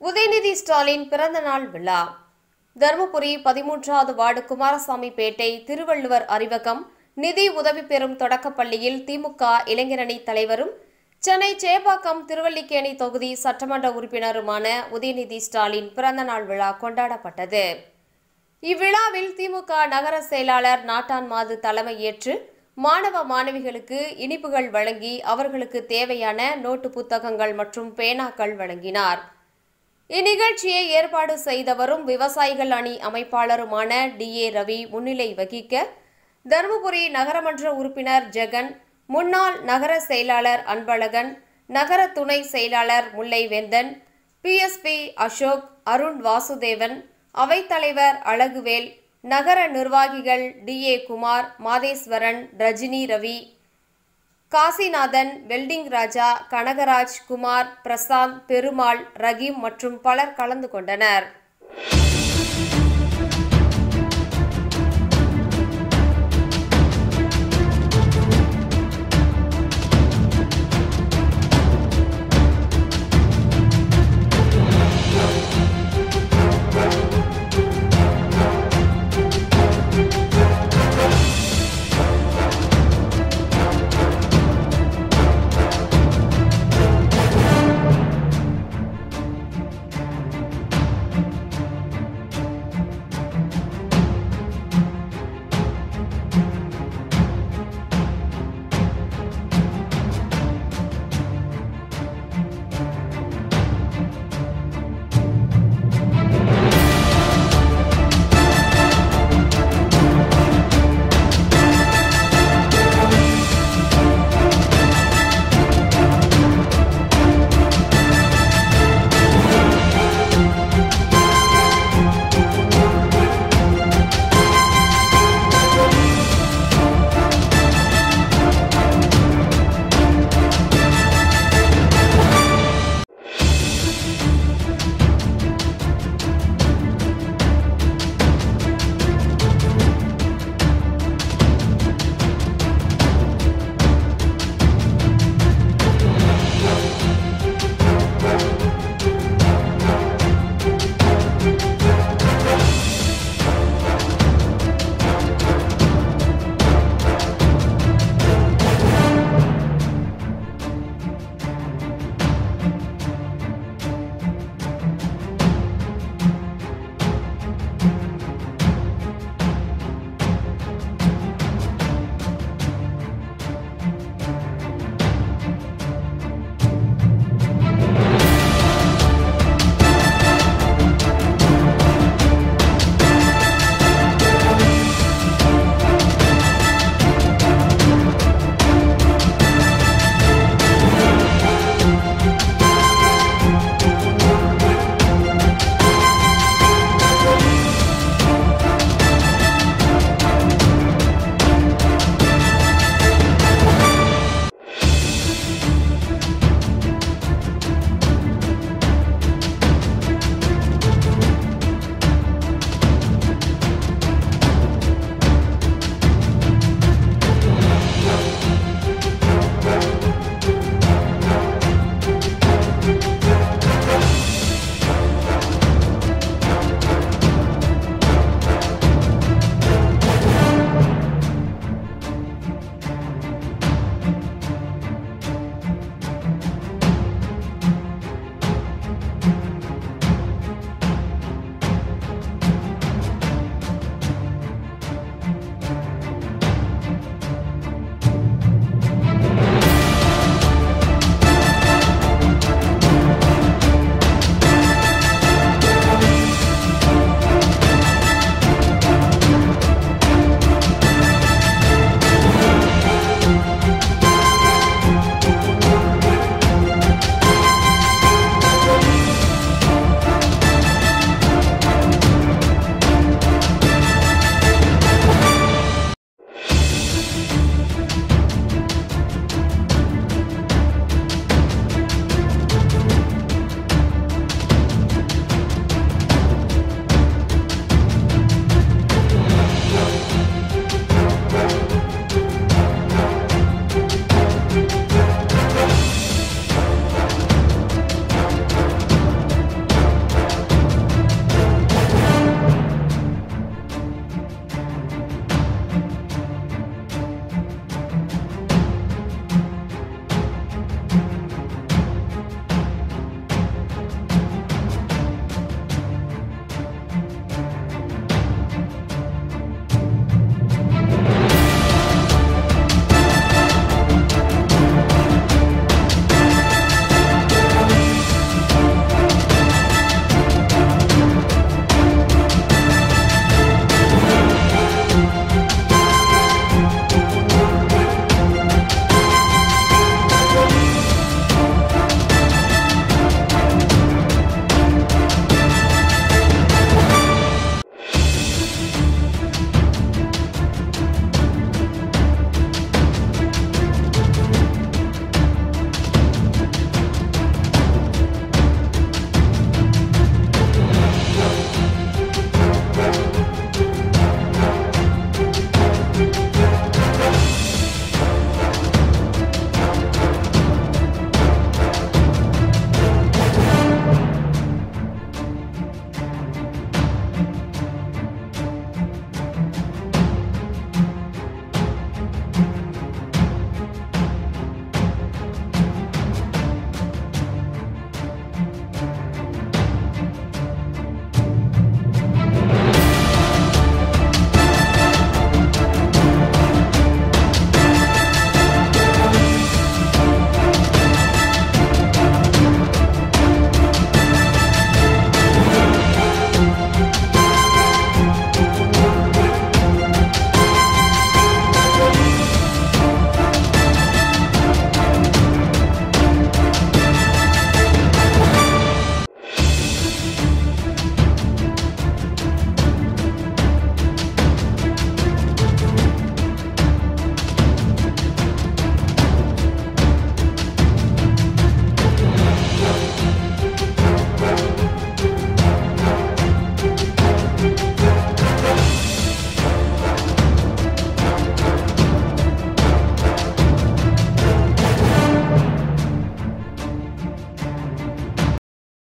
உதயநிதி ஸ்டாலின் பிறந்தநாள் விழா தருமபுரி பதிமூன்றாவது வார்டு குமாரசாமி பேட்டை திருவள்ளுவர் அறிவகம் நிதி உதவி பெறும் தொடக்கப்பள்ளியில் திமுக இளைஞரணி தலைவரும் சென்னை சேப்பாக்கம் திருவல்லிக்கேணி தொகுதி சட்டமன்ற உறுப்பினருமான உதயநிதி ஸ்டாலின் பிறந்தநாள் விழா கொண்டாடப்பட்டது இவ்விழாவில் திமுக நகர செயலாளர் நாட்டான் மாது தலைமையேற்று மாணவ மாணவிகளுக்கு இனிப்புகள் வழங்கி அவர்களுக்கு தேவையான நோட்டு புத்தகங்கள் மற்றும் பேனாக்கள் வழங்கினார் இந்நிகழ்ச்சியை ஏற்பாடு செய்தவரும் விவசாயிகள் அணி அமைப்பாளருமான டி ஏ ரவி முன்னிலை வகிக்க தருமபுரி நகரமன்ற உறுப்பினர் ஜெகன் முன்னாள் நகர செயலாளர் அன்பழகன் நகர துணை செயலாளர் முல்லைவேந்தன் பிஎஸ்பி அசோக் அருண் வாசுதேவன் அவைத்தலைவர் அழகுவேல் நகர நிர்வாகிகள் T A Kumar Matheswaran Rajini Ravi Kasinathan welding Raja Kanagaraj Kumar Prasanth Perumal Rahim மற்றும் பலர் கலந்து கொண்டனர்